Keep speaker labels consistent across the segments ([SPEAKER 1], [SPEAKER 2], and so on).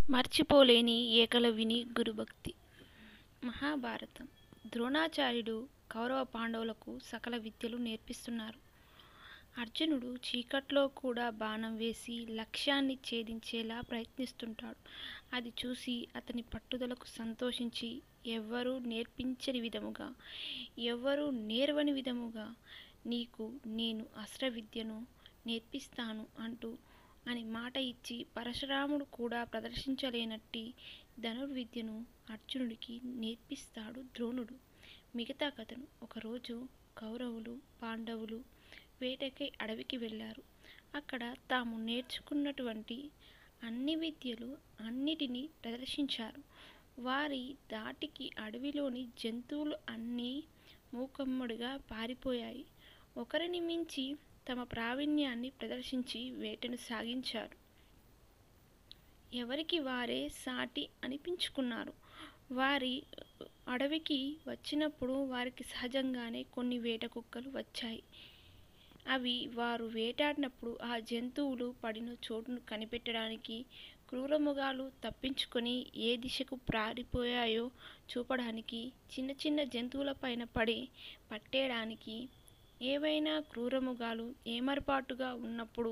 [SPEAKER 1] మర్చిపోలేని ఏకలవ్యుని గురుభక్తి మహాభారతం ద్రోణాచార్యుడు కౌరవ పాండవులకు సకల విద్యలు నేర్పిస్తున్నారు అర్జునుడు చీకట్లో కూడా బాణం వేసి లక్ష్యాన్ని ఛేదించేలా ప్రయత్నిస్తుంటాడు అది చూసి అతని పట్టుదలకు సంతోషించి ఎవ్వరూ నేర్పించని విధముగా ఎవ్వరూ నేర్వని విధముగా నీకు నేను అస్త్ర విద్యను నేర్పిస్తాను అంటూ అని మాట ఇచ్చి పరశురాముడు కూడా ప్రదర్శించలేనట్టి ధనుర్విద్యను అర్జునుడికి నేర్పిస్తాడు ద్రోణుడు మిగతా కథను ఒకరోజు కౌరవులు పాండవులు వేటకై అడవికి వెళ్ళారు అక్కడ తాము నేర్చుకున్నటువంటి అన్ని విద్యలు అన్నిటినీ ప్రదర్శించారు వారి దాటికి అడవిలోని జంతువులు అన్నీ మూకమ్మడిగా పారిపోయాయి ఒకరిని మించి తమ ప్రావీణ్యాన్ని ప్రదర్శించి వేటను సాగించారు ఎవరికి వారే సాటి అనిపించుకున్నారు వారి అడవికి వచ్చినప్పుడు వారికి సహజంగానే కొన్ని వేట కుక్కలు వచ్చాయి అవి వారు వేటాడినప్పుడు ఆ జంతువులు పడిన చోటును కనిపెట్టడానికి క్రూరముగాలు తప్పించుకొని ఏ దిశకు పారిపోయాయో చూపడానికి చిన్న చిన్న జంతువులపైన పడి పట్టేయడానికి ఏవైనా క్రూరముగాలు ఏమరపాటుగా ఉన్నప్పుడు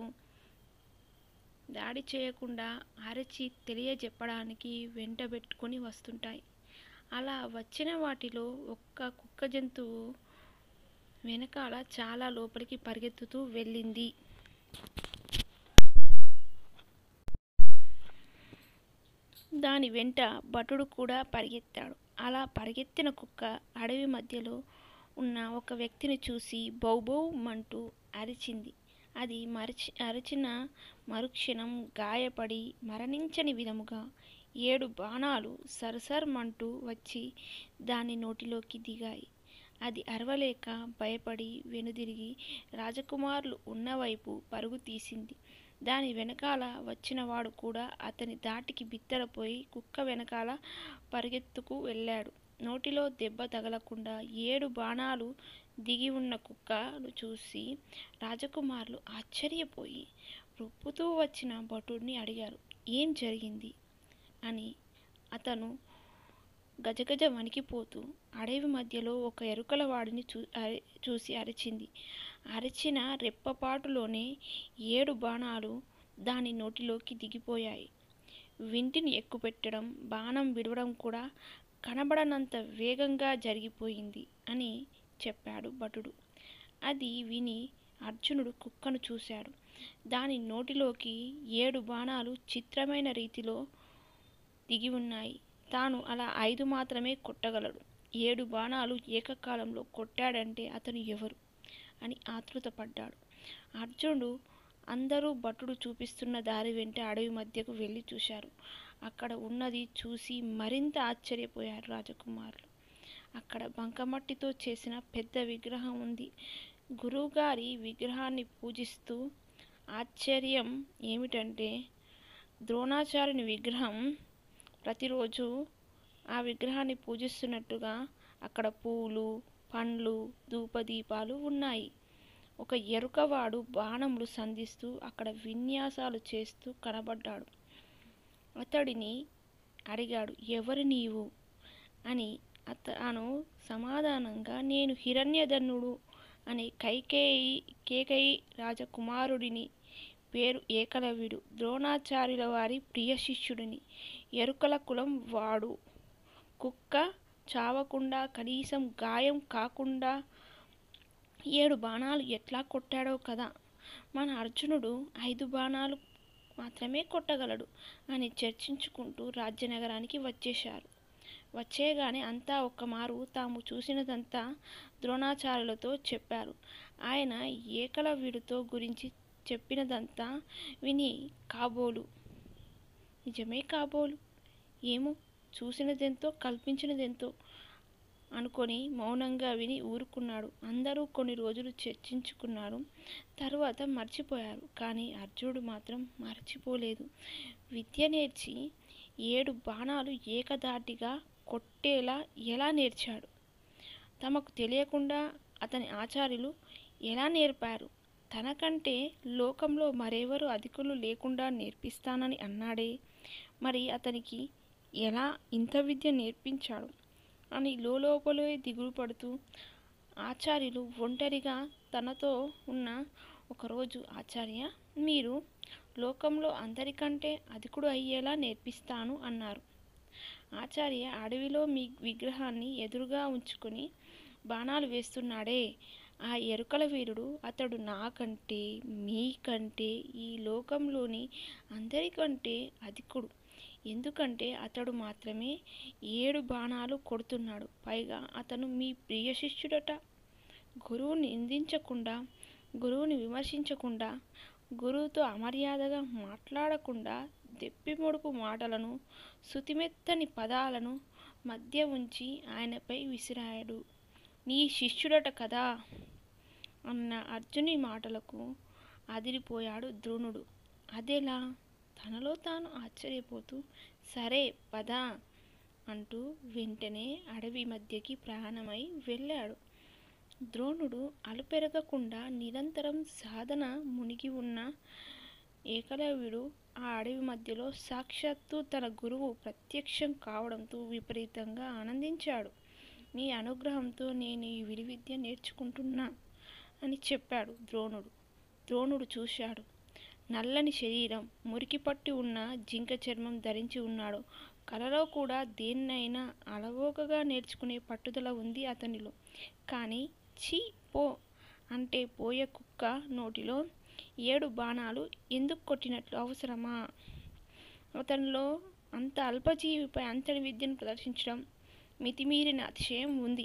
[SPEAKER 1] దాడి చేయకుండా అరచి తెలియజెప్పడానికి వెంటబెట్టుకొని వస్తుంటాయి అలా వచ్చిన వాటిలో ఒక్క కుక్క జంతువు వెనకాల చాలా లోపలికి పరిగెత్తుతూ వెళ్ళింది దాని వెంట భటుడు కూడా పరిగెత్తాడు అలా పరిగెత్తిన కుక్క అడవి మధ్యలో ఉన్న ఒక వ్యక్తిని చూసి బౌబౌమంటూ అరిచింది అది మరిచి అరిచిన మరుక్షణం గాయపడి మరణించని విధముగా ఏడు బాణాలు సరసరమంటూ వచ్చి దాని నోటిలోకి దిగాయి అది అరవలేక భయపడి వెనుదిరిగి రాజకుమారులు ఉన్నవైపు పరుగు తీసింది దాని వెనకాల వచ్చినవాడు కూడా అతని దాటికి బిత్తరపోయి కుక్క వెనకాల పరిగెత్తుకు వెళ్ళాడు నోటిలో దెబ్బ తగలకుండా ఏడు బాణాలు దిగి ఉన్న కుక్కను చూసి రాజకుమారులు ఆశ్చర్యపోయి రొప్పుతూ వచ్చిన భటుడిని అడిగారు ఏం జరిగింది అని అతను గజగజ వణికిపోతూ అడవి మధ్యలో ఒక ఎరుకల వాడిని చూ చూసి అరిచింది అరిచిన రెప్పపాటులోనే ఏడు బాణాలు దాని నోటిలోకి దిగిపోయాయి వింటిని ఎక్కుపెట్టడం బాణం విడవడం కూడా కనబడనంత వేగంగా జరిగిపోయింది అని చెప్పాడు భటుడు అది విని అర్జునుడు కుక్కను చూశాడు దాని నోటిలోకి ఏడు బాణాలు చిత్రమైన రీతిలో దిగి ఉన్నాయి తాను అలా ఐదు మాత్రమే కొట్టగలడు ఏడు బాణాలు ఏకకాలంలో కొట్టాడంటే అతను ఎవరు అని ఆతృతపడ్డాడు అర్జునుడు అందరూ భటుడు చూపిస్తున్న దారి వెంట అడవి మధ్యకు వెళ్ళి చూశారు అక్కడ ఉన్నది చూసి మరింత ఆశ్చర్యపోయారు రాజకుమారులు అక్కడ బంకమట్టితో చేసిన పెద్ద విగ్రహం ఉంది గురువుగారి విగ్రహాన్ని పూజిస్తూ ఆశ్చర్యం ఏమిటంటే ద్రోణాచార్యుని విగ్రహం ప్రతిరోజు ఆ విగ్రహాన్ని పూజిస్తున్నట్టుగా అక్కడ పూలు పండ్లు ధూపదీపాలు ఉన్నాయి ఒక ఎరుకవాడు బాణములు సంధిస్తూ అక్కడ విన్యాసాలు చేస్తూ కనబడ్డాడు అతడిని అడిగాడు ఎవరు నీవు అని అతను సమాధానంగా నేను హిరణ్యధనుడు అనే కైకేయి కేకయి రాజకుమారుడిని పేరు ఏకలవ్యుడు ద్రోణాచార్యుల వారి ప్రియ శిష్యుడిని ఎరుకల కులం వాడు కుక్క చావకుండా కనీసం గాయం కాకుండా ఏడు బాణాలు ఎట్లా కొట్టాడో కదా మన అర్జునుడు ఐదు బాణాలు మాత్రమే కొట్టగలడు అని చర్చించుకుంటూ రాజ్యనగరానికి వచ్చేశారు వచ్చేగానే అంతా ఒక్కమారు తాము చూసినదంతా ద్రోణాచార్యులతో చెప్పారు ఆయన ఏకలవ్యుడితో గురించి చెప్పినదంతా విని కాబోలు నిజమే కాబోలు ఏమో చూసినదెంతో కల్పించినదెంతో అనుకొని మౌనంగా విని ఊరుకున్నాడు అందరూ కొన్ని రోజులు చర్చించుకున్నారు తర్వాత మర్చిపోయారు కానీ అర్జునుడు మాత్రం మర్చిపోలేదు విద్య నేర్చి ఏడు బాణాలు ఏకదాటిగా కొట్టేలా ఎలా నేర్చాడు తమకు తెలియకుండా అతని ఆచార్యులు ఎలా నేర్పారు తనకంటే లోకంలో మరెవరు అధికులు లేకుండా నేర్పిస్తానని అన్నాడే మరి అతనికి ఎలా ఇంత విద్య నేర్పించాడు అని లోపలే దిగులు పడుతూ ఆచార్యులు ఒంటరిగా తనతో ఉన్న ఒకరోజు ఆచార్య మీరు లోకంలో అందరికంటే అధికుడు అయ్యేలా నేర్పిస్తాను అన్నారు ఆచార్య అడవిలో మీ విగ్రహాన్ని ఎదురుగా ఉంచుకొని బాణాలు వేస్తున్నాడే ఆ ఎరుకల వీరుడు అతడు నాకంటే మీకంటే ఈ లోకంలోని అందరికంటే అధికుడు ఎందుకంటే అతడు మాత్రమే ఏడు బాణాలు కొడుతున్నాడు పైగా అతను మీ ప్రియ శిష్యుడట గురువుని నిందించకుండా గురువుని విమర్శించకుండా గురువుతో అమర్యాదగా మాట్లాడకుండా దెప్పిమొడుపు మాటలను శుతిమెత్తని పదాలను మధ్య ఉంచి ఆయనపై విసిరాడు నీ శిష్యుడట కదా అన్న అర్జుని మాటలకు అదిరిపోయాడు ద్రోణుడు అదెలా తనలో తాను ఆశ్చర్యపోతూ సరే పద అంటూ వెంటనే అడవి మధ్యకి ప్రయాణమై వెళ్ళాడు ద్రోణుడు అలుపెరగకుండా నిరంతరం సాధన మునిగి ఉన్న ఏకలవ్యుడు ఆ అడవి మధ్యలో సాక్షాత్తు తన గురువు ప్రత్యక్షం కావడంతో విపరీతంగా ఆనందించాడు మీ అనుగ్రహంతో నేను ఈ విలువిద్య నేర్చుకుంటున్నా అని చెప్పాడు ద్రోణుడు ద్రోణుడు చూశాడు నల్లని శరీరం మురికి పట్టి ఉన్న జింక చర్మం ధరించి ఉన్నాడు కలలో కూడా దేన్నైనా అలవోకగా నేర్చుకునే పట్టుదల ఉంది అతనిలో కానీ ఛీ పో అంటే పోయే కుక్క నోటిలో ఏడు బాణాలు ఎందుకు కొట్టినట్లు అవసరమా అతనిలో అంత అల్పజీవిపై అంతటి విద్యను ప్రదర్శించడం మితిమీరిన అతిశయం ఉంది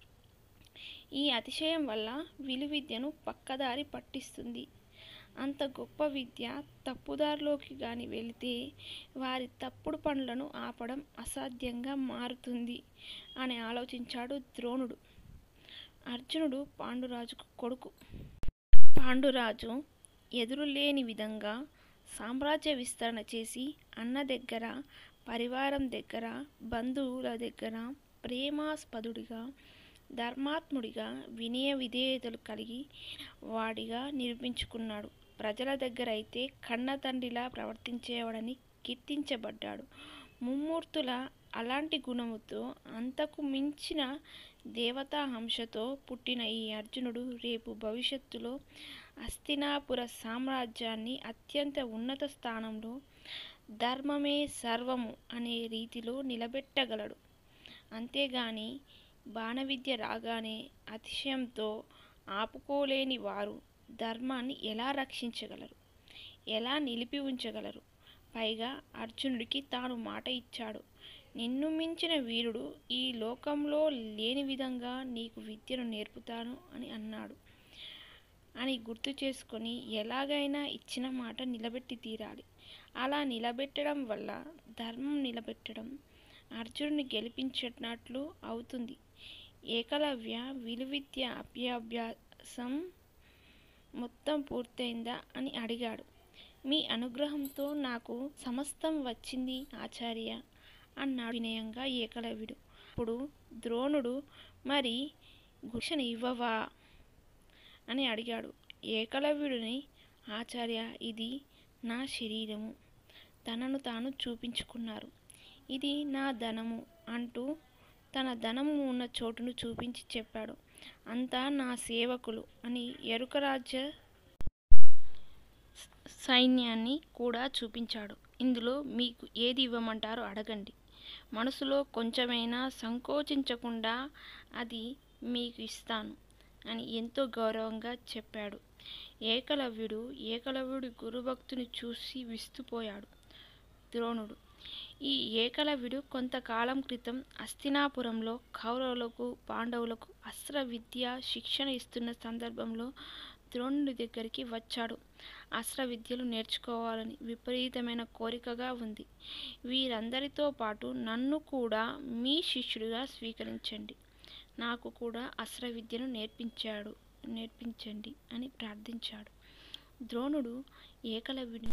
[SPEAKER 1] ఈ అతిశయం వల్ల విలువిద్యను పక్కదారి పట్టిస్తుంది అంత గొప్ప విద్య తప్పుదారిలోకి గాని వెళితే వారి తప్పుడు పనులను ఆపడం అసాధ్యంగా మారుతుంది అని ఆలోచించాడు ద్రోణుడు అర్జునుడు పాండురాజుకు కొడుకు పాండురాజు ఎదురులేని విధంగా సామ్రాజ్య విస్తరణ చేసి అన్న దగ్గర పరివారం దగ్గర బంధువుల దగ్గర ప్రేమాస్పదుడిగా ధర్మాత్ముడిగా వినయ విధేయతలు కలిగి వాడిగా నిర్మించుకున్నాడు ప్రజల దగ్గర అయితే కన్న తండ్రిలా ప్రవర్తించేవాడని కీర్తించబడ్డాడు ముమ్మూర్తుల అలాంటి గుణముతో అంతకు మించిన దేవతా హంసతో పుట్టిన ఈ అర్జునుడు రేపు భవిష్యత్తులో హస్తినాపుర సామ్రాజ్యాన్ని అత్యంత ఉన్నత స్థానంలో ధర్మమే సర్వము అనే రీతిలో నిలబెట్టగలడు అంతేగాని బాణవిద్య రాగానే అతిశయంతో ఆపుకోలేని వారు ధర్మాన్ని ఎలా రక్షించగలరు ఎలా నిలిపి ఉంచగలరు పైగా అర్జునుడికి తాను మాట ఇచ్చాడు నిన్ను మించిన వీరుడు ఈ లోకంలో లేని విధంగా నీకు విద్యను నేర్పుతాను అని అన్నాడు అని గుర్తు చేసుకొని ఎలాగైనా ఇచ్చిన మాట నిలబెట్టి తీరాలి అలా నిలబెట్టడం వల్ల ధర్మం నిలబెట్టడం అర్జునుని గెలిపించినట్లు అవుతుంది ఏకలవ్య విలువిద్య అభ్యాభ్యాసం మొత్తం పూర్తయిందా అని అడిగాడు మీ అనుగ్రహంతో నాకు సమస్తం వచ్చింది ఆచార్య అన్నాడు వినయంగా ఏకలవ్యుడు అప్పుడు ద్రోణుడు మరి గుషన్ ఇవ్వవా అని అడిగాడు ఏకలవ్యుడిని ఆచార్య ఇది నా శరీరము తనను తాను చూపించుకున్నారు ఇది నా ధనము అంటూ తన ధనము ఉన్న చోటును చూపించి చెప్పాడు అంతా నా సేవకులు అని ఎరుకరాజ్య సైన్యాన్ని కూడా చూపించాడు ఇందులో మీకు ఏది ఇవ్వమంటారో అడగండి మనసులో కొంచెమైనా సంకోచించకుండా అది మీకు ఇస్తాను అని ఎంతో గౌరవంగా చెప్పాడు ఏకలవ్యుడు ఏకలవ్యుడి గురుభక్తుని చూసి విస్తుపోయాడు ద్రోణుడు ఈ ఏకలవ్యుడు కొంతకాలం క్రితం హస్తినాపురంలో కౌరవులకు పాండవులకు అస్త్ర విద్య శిక్షణ ఇస్తున్న సందర్భంలో ద్రోణుడి దగ్గరికి వచ్చాడు అస్త్ర విద్యలు నేర్చుకోవాలని విపరీతమైన కోరికగా ఉంది వీరందరితో పాటు నన్ను కూడా మీ శిష్యుడిగా స్వీకరించండి నాకు కూడా అస్త్ర విద్యను నేర్పించాడు నేర్పించండి అని ప్రార్థించాడు ద్రోణుడు ఏకలవ్యుడిని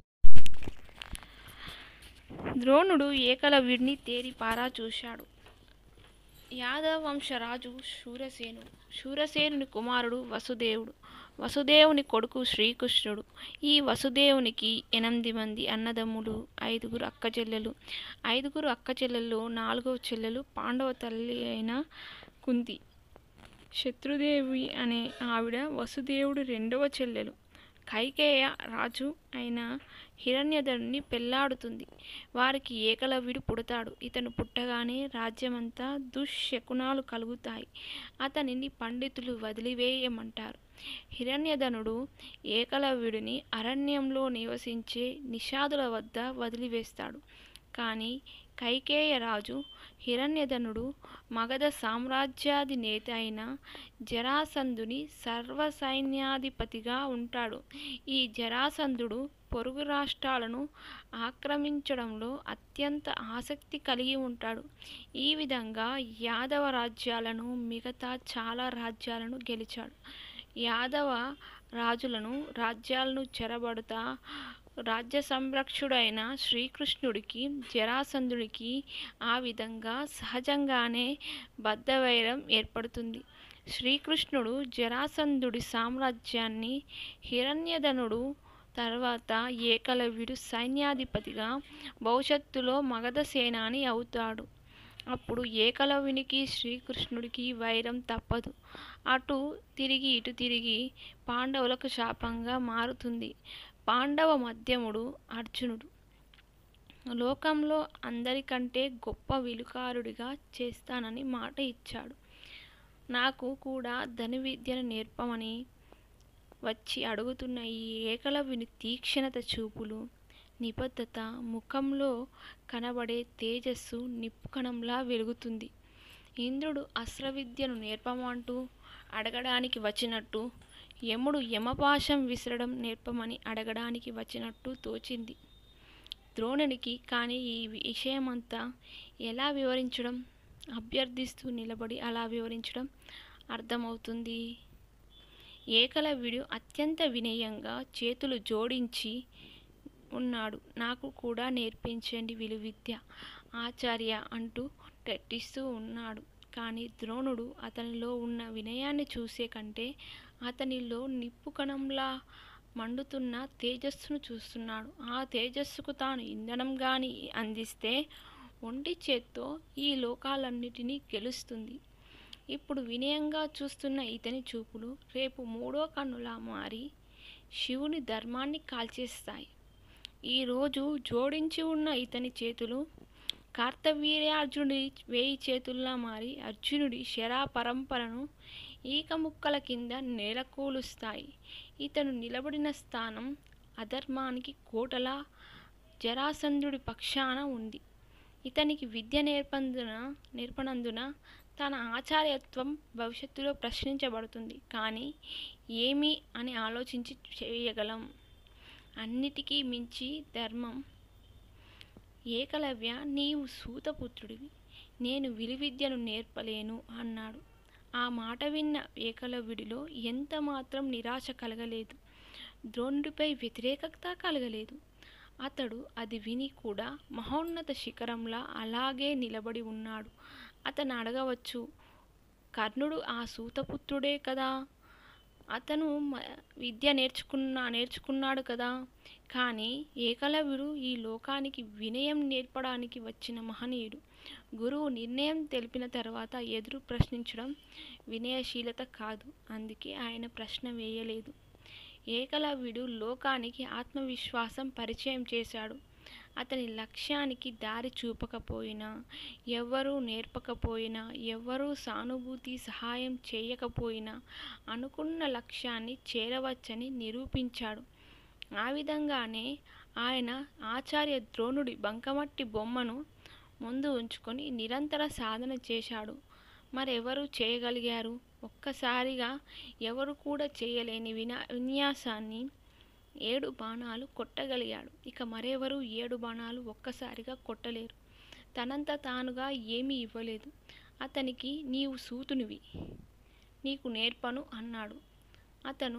[SPEAKER 1] ద్రోణుడు ఏకలవ్యుడిని తేరిపారా చూశాడు యాదవ వంశరాజు శూరసేనుడు శూరసేనుని కుమారుడు వసుదేవుడు వసుదేవుని కొడుకు శ్రీకృష్ణుడు ఈ వసుదేవునికి ఎనిమిది మంది అన్నదమ్ములు ఐదుగురు అక్క చెల్లెలు ఐదుగురు అక్క చెల్లెలు నాలుగవ చెల్లెలు పాండవ తల్లి అయిన కుంతి శత్రుదేవి అనే ఆవిడ వసుదేవుడు రెండవ చెల్లెలు కైకేయ రాజు అయిన హిరణ్యధరుని పెళ్లాడుతుంది వారికి ఏకలవ్యుడు పుడతాడు ఇతను పుట్టగానే రాజ్యమంతా దుశ్శకునాలు కలుగుతాయి అతనిని పండితులు వదిలివేయమంటారు హిరణ్యధనుడు ఏకలవ్యుడిని అరణ్యంలో నివసించే నిషాదుల వద్ద వదిలివేస్తాడు కానీ కైకేయ రాజు హిరణ్యధనుడు మగధ సామ్రాజ్యాధినేత అయిన జరాసంధుని సర్వ సైన్యాధిపతిగా ఉంటాడు ఈ జరాసంధుడు పొరుగు రాష్ట్రాలను ఆక్రమించడంలో అత్యంత ఆసక్తి కలిగి ఉంటాడు ఈ విధంగా యాదవ రాజ్యాలను మిగతా చాలా రాజ్యాలను గెలిచాడు యాదవ రాజులను రాజ్యాలను చెరబడుతా రాజ్య సంరక్షుడైన శ్రీకృష్ణుడికి జరాసంధుడికి ఆ విధంగా సహజంగానే బద్ధవైరం ఏర్పడుతుంది శ్రీకృష్ణుడు జరాసంధుడి సామ్రాజ్యాన్ని హిరణ్యధనుడు తర్వాత ఏకలవ్యుడు సైన్యాధిపతిగా భవిష్యత్తులో మగధ సేనాని అవుతాడు అప్పుడు ఏకలవ్యునికి శ్రీకృష్ణుడికి వైరం తప్పదు అటు తిరిగి ఇటు తిరిగి పాండవులకు శాపంగా మారుతుంది పాండవ మధ్యముడు అర్జునుడు లోకంలో అందరికంటే గొప్ప విలుకారుడిగా చేస్తానని మాట ఇచ్చాడు నాకు కూడా ధను విద్యను నేర్పమని వచ్చి అడుగుతున్న ఈ ఏకలవ్యుని తీక్షణత చూపులు నిబద్ధత ముఖంలో కనబడే తేజస్సు నిప్పుకణంలా వెలుగుతుంది ఇంద్రుడు అస్త్రవిద్యను నేర్పమంటూ అడగడానికి వచ్చినట్టు యముడు యమపాశం విసరడం నేర్పమని అడగడానికి వచ్చినట్టు తోచింది ద్రోణునికి కానీ ఈ విషయమంతా ఎలా వివరించడం అభ్యర్థిస్తూ నిలబడి అలా వివరించడం అర్థమవుతుంది ఏకలవ్యుడు అత్యంత వినయంగా చేతులు జోడించి ఉన్నాడు నాకు కూడా నేర్పించండి విలువిద్య ఆచార్య అంటూ గట్టిస్తూ ఉన్నాడు కానీ ద్రోణుడు అతనిలో ఉన్న వినయాన్ని చూసే కంటే అతనిలో నిప్పు కణంలా మండుతున్న తేజస్సును చూస్తున్నాడు ఆ తేజస్సుకు తాను ఇంధనం గాని అందిస్తే ఒంటి చేత్తో ఈ లోకాలన్నిటినీ గెలుస్తుంది ఇప్పుడు వినయంగా చూస్తున్న ఇతని చూపులు రేపు మూడో కన్నులా మారి శివుని ధర్మాన్ని కాల్చేస్తాయి ఈరోజు జోడించి ఉన్న ఇతని చేతులు కార్తవీర్యార్జునుడి వేయి చేతుల్లా మారి అర్జునుడి శరా పరంపరను ఈక ముక్కల కింద నేలకూలుస్తాయి ఇతను నిలబడిన స్థానం అధర్మానికి కోటలా జరాసంధుడి పక్షాన ఉంది ఇతనికి విద్య నేర్పందున నేర్పనందున తన ఆచార్యత్వం భవిష్యత్తులో ప్రశ్నించబడుతుంది కానీ ఏమి అని ఆలోచించి చేయగలం అన్నిటికీ మించి ధర్మం ఏకలవ్య నీవు సూతపుత్రుడివి నేను విలువిద్యను నేర్పలేను అన్నాడు ఆ మాట విన్న ఏకలవ్యుడిలో ఎంత మాత్రం నిరాశ కలగలేదు ద్రోణుడిపై వ్యతిరేకత కలగలేదు అతడు అది విని కూడా మహోన్నత శిఖరంలా అలాగే నిలబడి ఉన్నాడు అతను అడగవచ్చు కర్ణుడు ఆ సూతపుత్రుడే కదా అతను మ- విద్య నేర్చుకున్నా నేర్చుకున్నాడు కదా కానీ ఏకలవ్యుడు ఈ లోకానికి వినయం నేర్పడానికి వచ్చిన మహనీయుడు గురువు నిర్ణయం తెలిపిన తర్వాత ఎదురు ప్రశ్నించడం వినయశీలత కాదు అందుకే ఆయన ప్రశ్న వేయలేదు ఏకలవ్యుడు లోకానికి ఆత్మవిశ్వాసం పరిచయం చేశాడు అతని లక్ష్యానికి దారి చూపకపోయినా ఎవ్వరూ నేర్పకపోయినా ఎవ్వరూ సానుభూతి సహాయం చేయకపోయినా అనుకున్న లక్ష్యాన్ని చేరవచ్చని నిరూపించాడు ఆ విధంగానే ఆయన ఆచార్య ద్రోణుడి బంకమట్టి బొమ్మను ముందు ఉంచుకొని నిరంతర సాధన చేశాడు మరెవరు చేయగలిగారు ఒక్కసారిగా ఎవరు కూడా చేయలేని వినా విన్యాసాన్ని ఏడు బాణాలు కొట్టగలిగాడు ఇక మరెవరు ఏడు బాణాలు ఒక్కసారిగా కొట్టలేరు తనంత తానుగా ఏమీ ఇవ్వలేదు అతనికి నీవు సూతునివి నీకు నేర్పను అన్నాడు అతను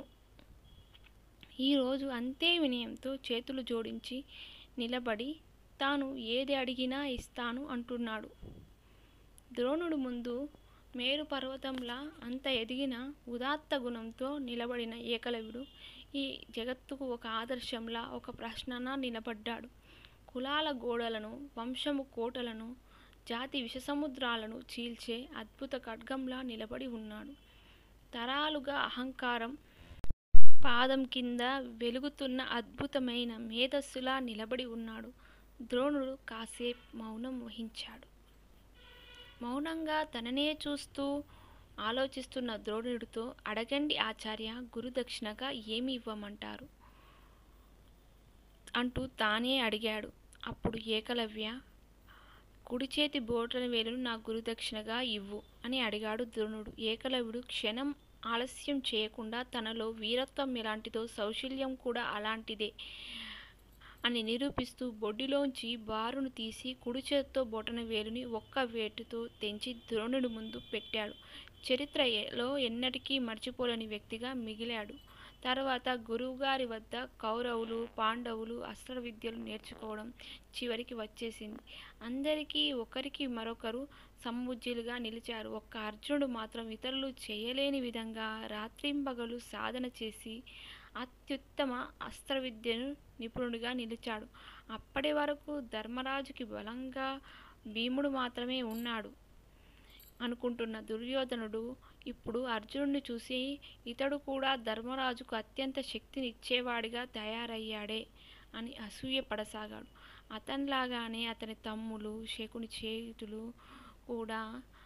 [SPEAKER 1] ఈరోజు అంతే వినయంతో చేతులు జోడించి నిలబడి తాను ఏది అడిగినా ఇస్తాను అంటున్నాడు ద్రోణుడు ముందు మేరు పర్వతంలా అంత ఎదిగిన ఉదాత్త గుణంతో నిలబడిన ఏకలవ్యుడు ఈ జగత్తుకు ఒక ఆదర్శంలా ఒక ప్రశ్నలా నిలబడ్డాడు. కులాల గోడలను, వంశపు కోటలను, జాతి విషసముద్రాలను చీల్చే అద్భుత ఖడ్గంలా నిలబడి ఉన్నాడు. తరాలుగా అహంకారం పాదం కింద వెలుగుతున్న అద్భుతమైన మేధస్సులా నిలబడి ఉన్నాడు. ద్రోణుడు కాసేపు మౌనం వహించాడు. మౌనంగా తననే చూస్తూ ఆలోచిస్తున్న ద్రోణుడితో అడగండి ఆచార్యా గురుదక్షిణగా ఏమి ఇవ్వమంటారు? అంటూ తానే అడిగాడు. అప్పుడు ఏకలవ్య కుడిచేతి బొటనవేలును నా గురుదక్షిణగా ఇవ్వు అని అడిగాడు ద్రోణుడు. ఏకలవ్యుడు క్షణం ఆలస్యం చేయకుండా తనలో వీరత్వం ఎలాంటిదో సౌశీల్యం కూడా అలాంటిదే అని నిరూపిస్తూ బొడ్డులోంచి బారును తీసి కుడిచేత్తో బొటనవేలుని ఒక్క వేటుతో తెంచి ద్రోణుడి ముందు పెట్టాడు. చరిత్రలో ఎన్నటికీ మరిచిపోలేని వ్యక్తిగా మిగిలాడు. తర్వాత గురువుగారి వద్ద కౌరవులు, పాండవులు అస్త్రవిద్యలు నేర్చుకోవడం చివరికి వచ్చేసింది. అందరికీ ఒకరికి మరొకరు సమవుజ్జీలుగా నిలిచారు. ఒక్క అర్జునుడు మాత్రం ఇతరులు చేయలేని విధంగా రాత్రింబగళ్లు సాధన చేసి అత్యుత్తమ అస్త్రవిద్యలో నిపుణుడిగా నిలిచాడు. అప్పటి వరకూ ధర్మరాజుకి బలంగా భీముడు మాత్రమే ఉన్నాడు అనుకుంటున్న దుర్యోధనుడు ఇప్పుడు అర్జునుడ్ని చూసి ఇతడు కూడా ధర్మరాజుకు అత్యంత శక్తిని ఇచ్చేవాడిగా తయారయ్యాడే అని అసూయ పడసాగాడు. అతనిలాగానే అతని తమ్ములు, శకుని చేతులు కూడా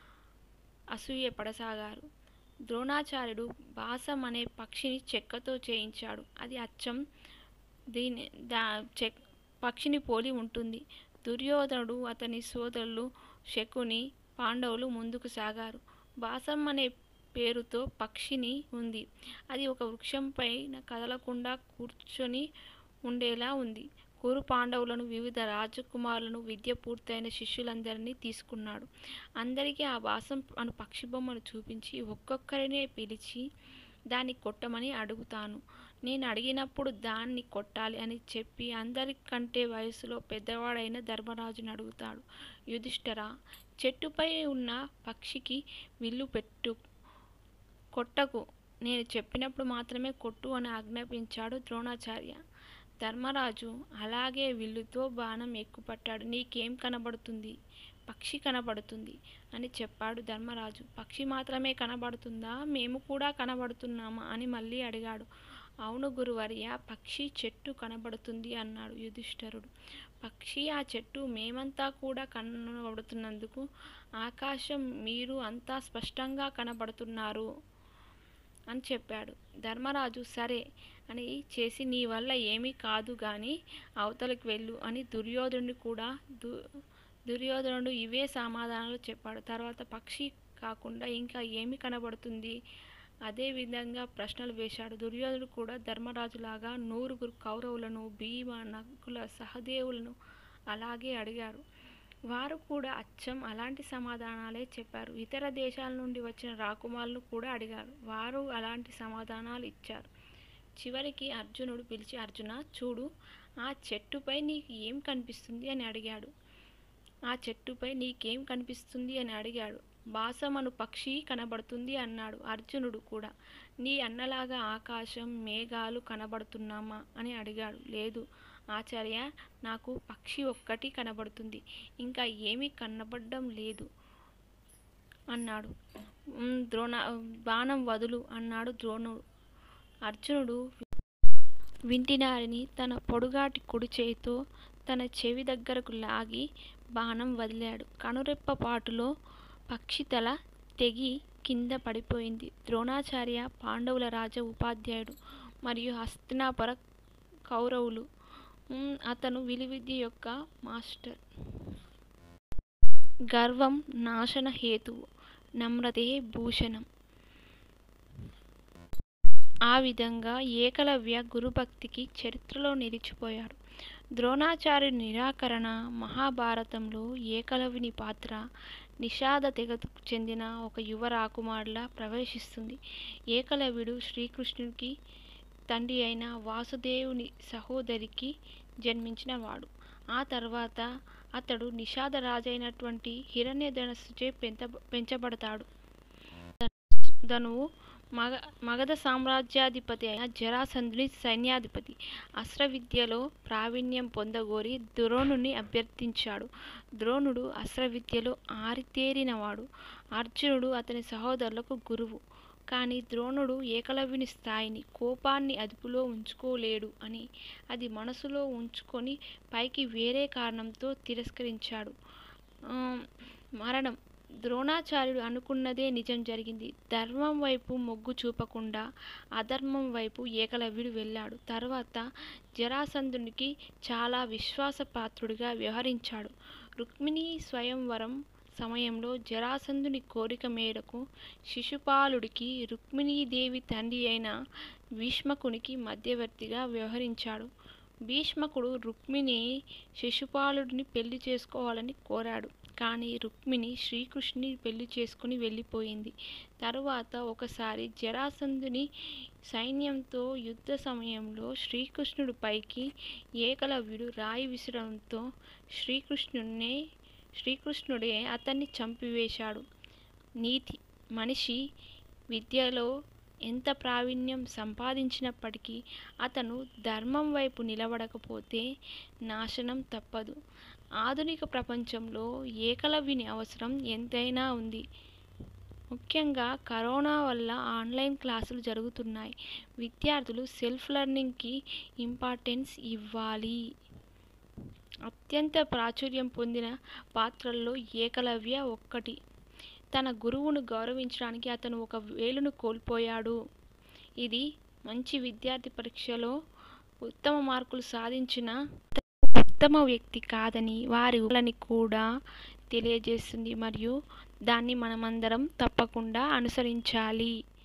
[SPEAKER 1] అసూయ పడసాగారు. ద్రోణాచార్యుడు బాసం అనే పక్షిని చెక్కతో చేయించాడు. అది అచ్చం దీని దా చెక్ పక్షిని పోలి ఉంటుంది. దుర్యోధనుడు, అతని సోదరులు శకుని, పాండవులు ముందుకు సాగారు. బాసం అనే పేరుతో పక్షిని ఉంది. అది ఒక వృక్షంపైన కదలకుండా కూర్చుని ఉండేలా ఉంది. కురు పాండవులను, వివిధ రాజకుమారులను, విద్య పూర్తయిన శిష్యులందరినీ తీసుకున్నాడు. అందరికీ ఆ బాసం అను పక్షి బొమ్మను చూపించి ఒక్కొక్కరినే పిలిచి దాన్ని కొట్టమని అడుగుతాను. నేను అడిగినప్పుడు దాన్ని కొట్టాలి అని చెప్పి అందరికంటే వయసులో పెద్దవాడైన ధర్మరాజుని అడుగుతాడు. యుధిష్ఠిరా! చెట్టుపై ఉన్న పక్షికి విల్లు పెట్టు కొట్టకు. నేను చెప్పినప్పుడు మాత్రమే కొట్టు అని ఆజ్ఞాపించాడు ద్రోణాచార్య. ధర్మరాజు అలాగే విల్లుతో బాణం ఎక్కుపట్టాడు. నీకేం కనబడుతుంది? పక్షి కనబడుతుంది అని చెప్పాడు ధర్మరాజు. పక్షి మాత్రమే కనబడుతుందా? మేము కూడా కనబడుతున్నామా? అని మళ్ళీ అడిగాడు. అవును గురువర్యా! పక్షి, చెట్టు కనబడుతుంది అన్నాడు యుధిష్ఠిరుడు. పక్షి, ఆ చెట్టు మేమంతా కూడా కనబడుతున్నందుకు ఆకాశం మీరు అంతా స్పష్టంగా కనబడుతున్నారు అని చెప్పాడు. ధర్మరాజు సరే అని చేసి నీ వల్ల ఏమీ కాదు గాని అవతలకు వెళ్ళు అని దుర్యోధనుడు కూడా దుర్యోధనుడు ఇవే సమాధానాలు చెప్పాడు. తర్వాత పక్షి కాకుండా ఇంకా ఏమి కనబడుతుంది? అదే విధంగా ప్రశ్నలు వేశాడు. దుర్యోధనుడు కూడా ధర్మరాజులాగా నూరుగురు కౌరవులను, భీమ, నకుల, సహదేవులను అలాగే అడిగాడు. వారు కూడా అచ్చం అలాంటి సమాధానాలే చెప్పారు. ఇతర దేశాల నుండి వచ్చిన రాకుమారులను కూడా అడిగాడు. వారు అలాంటి సమాధానాలు ఇచ్చారు. చివరికి అర్జునుడు పిలిచి అర్జునా! చూడు ఆ చెట్టుపై నీకు ఏం కనిపిస్తుంది అని అడిగాడు. ఆ చెట్టుపై నీకేం కనిపిస్తుంది అని అడిగాడు. బాసం అను పక్షి కనబడుతుంది అన్నాడు అర్జునుడు కూడా. నీ అన్నలాగా ఆకాశం, మేఘాలు కనబడుతున్నామా అని అడిగాడు. లేదు ఆచార్యా! నాకు పక్షి ఒక్కటి కనబడుతుంది. ఇంకా ఏమీ కనబడ్డం లేదు అన్నాడు. ద్రోణ బాణం వదులు అన్నాడు ద్రోణుడు. అర్జునుడు వింటినారిని తన పొడుగాటి కుడిచేయితో తన చెవి దగ్గరకు లాగి బాణం వదిలాడు. కనురెప్ప పాటులో పక్షి తల తెగి కింద పడిపోయింది. ద్రోణాచార్య పాండవుల రాజ ఉపాధ్యాయుడు మరియు హస్తినాపుర కౌరవులు. అతను విలువిద్య యొక్క మాస్టర్. గర్వం నాశన హేతువు. నమ్రతే భూషణం. ఆ విధంగా ఏకలవ్య గురుభక్తికి చరిత్రలో నిలిచిపోయాడు. ద్రోణాచార్యుడి నిరాకరణ మహాభారతంలో ఏకలవ్యుని పాత్ర నిషాద తెగకు చెందిన ఒక యువ రాకుమారుడిలా ప్రవేశిస్తుంది. ఏకలవ్యుడు శ్రీకృష్ణునికి తండ్రి అయిన వాసుదేవుని సహోదరికి జన్మించిన వాడు. ఆ తర్వాత అతడు నిషాద రాజైనటువంటి హిరణ్యధనుస్సుచే పెంచబడతాడు. ధనువు మగ మగధ సామ్రాజ్యాధిపతి అయిన జరాసంధుని సైన్యాధిపతి అస్త్రవిద్యలో ప్రావీణ్యం పొందగోరి ద్రోణుని అభ్యర్థించాడు ద్రోణుడు అస్త్రవిద్యలో ఆరితేరినవాడు అర్జునుడు అతని సహోదరులకు గురువు కానీ ద్రోణుడు ఏకలవ్యుని స్థాయిని కోపాన్ని అదుపులో ఉంచుకోలేడు అని అది మనసులో ఉంచుకొని పైకి వేరే కారణంతో తిరస్కరించాడు ఆ, మరణం ద్రోణాచార్యుడు అనుకున్నదే నిజం జరిగింది ధర్మం వైపు మొగ్గు చూపకుండా అధర్మం వైపు ఏకలవ్యుడు వెళ్ళాడు తర్వాత జరాసంధునికి చాలా విశ్వాసపాత్రుడిగా వ్యవహరించాడు రుక్మిణి స్వయంవరం సమయంలో జరాసంధుని కోరిక మేరకు శిశుపాలుడికి రుక్మిణీదేవి తండ్రి అయిన భీష్మకునికి మధ్యవర్తిగా వ్యవహరించాడు భీష్మకుడు రుక్మిణి శిశుపాలుడిని పెళ్లి చేసుకోవాలని కోరాడు కానీ రుక్మిణి శ్రీకృష్ణుని పెళ్లి చేసుకుని వెళ్ళిపోయింది తరువాత ఒకసారి జరాసంధుని సైన్యంతో యుద్ధ సమయంలో శ్రీకృష్ణుడి పైకి ఏకలవ్యుడు రాయి విసరడంతో శ్రీకృష్ణున్నే శ్రీకృష్ణుడే అతన్ని చంపివేశాడు నీతి మనిషి విద్యలో ఎంత ప్రావీణ్యం సంపాదించినప్పటికీ అతను ధర్మం వైపు నిలబడకపోతే నాశనం తప్పదు ఆధునిక ప్రపంచంలో ఏకలవ్యుని అవసరం ఎంతైనా ఉంది ముఖ్యంగా కరోనా వల్ల ఆన్లైన్ క్లాసులు జరుగుతున్నాయి విద్యార్థులు సెల్ఫ్ లెర్నింగ్కి ఇంపార్టెన్స్ ఇవ్వాలి అత్యంత ప్రాచుర్యం పొందిన పాత్రల్లో ఏకలవ్య ఒక్కటి తన గురువును గౌరవించడానికి అతను ఒక వేలును కోల్పోయాడు ఇది మంచి విద్యార్థి పరీక్షలో ఉత్తమ మార్కులు సాధించిన ఉత్తమ వ్యక్తి కాదని వారి ఊళ్ళని కూడా తెలియజేస్తుంది మరియు దాన్ని మనమందరం తప్పకుండా అనుసరించాలి